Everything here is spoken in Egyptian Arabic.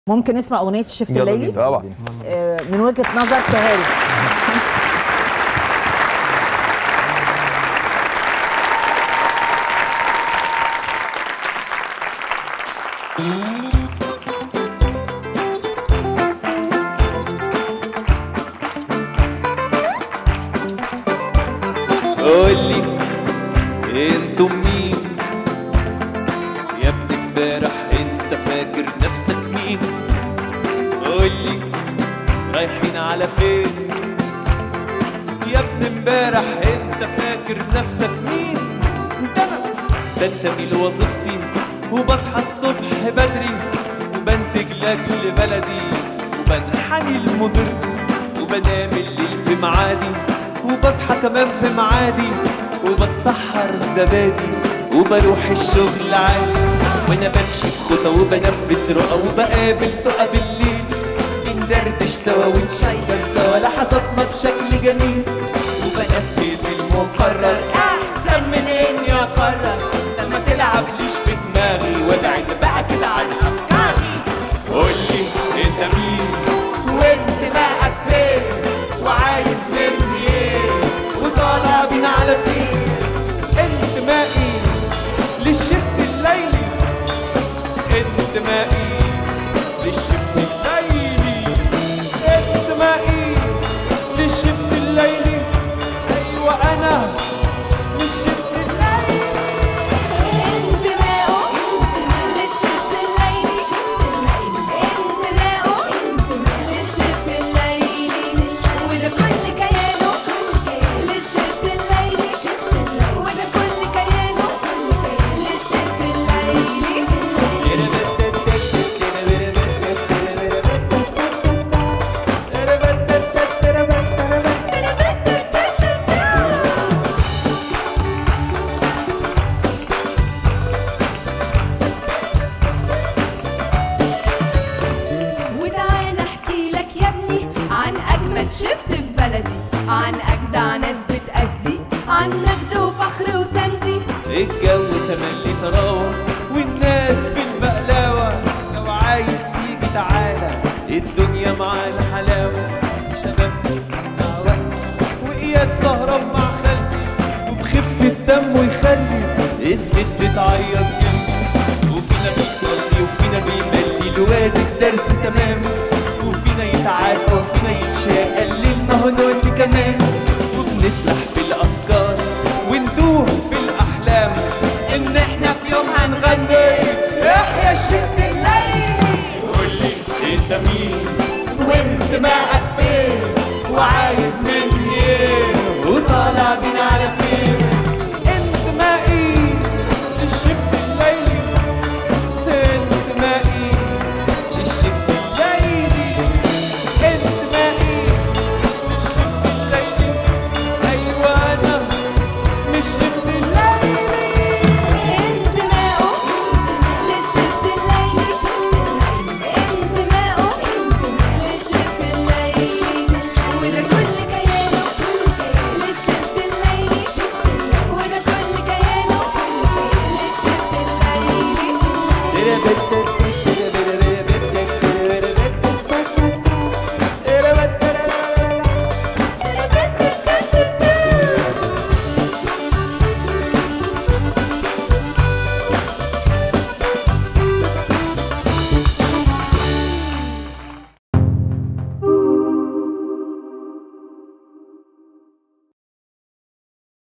ممكن نسمع اغنيه الشفت يلا الليلي بينا. طبعا آه، من وجهه نظر كهاري قولي انتوا مين يا ابن امبارح انت فاكر نفسك مين قولي رايحين على فين يا ابن امبارح انت فاكر نفسك مين ده انا ده انت مين وظيفتي وبصحى الصبح بدري وبنتج لاجل بلدي وبنحني المدير وبنام الليل في معادي وبصحى كمان في معادي وبتسحر زبادي وبروح الشغل عادي وانا بمشي في خطى وبنفذ رؤى وبقابل تقى بالليل بندردش سوا ونشير سوا لحظاتنا بشكل جميل وبنفذ المقرر احسن من اني اقرر لما تلعب ليش في دماغي وابعد بقى كده عن افكاري قولي انت مين وانت بقى فين وعايز مني ايه وطالع بينا على فين انتمائي للشفت الليلي انتمائي للشفت الليلي انتمائي للشفت الليلي ايوه انا للشفت الليلي انتمائه للشفت الليلي انتمائه للشفت الليلي وده كل كيانه للشفت الليلي وده كل كيانه للشفت الليلي وتعال احكي لك يا ابني عن اجمل شفت في بلدي عن اجدع ناس بتأدي عن نجد وفخر وسندي الجو تملي طراوة والناس في البقلاوة لو عايز تيجي تعالى الدنيا معانا حلاوة شباب مع وقت وإياد سهران مع خالتي وبخفة دمه يخلي الست تعيط جنبي وفينا بيصلي وفينا بيملي الواد الدرس تمام وفينا يتعافى وفينا يتشاقى الليل ما هو نوتي كمان وبنسرح في الأفكار وندوه في الأحلام إن إحنا في يوم هنغني يحيى الشد الليلي قولي أنت مين وانتمائه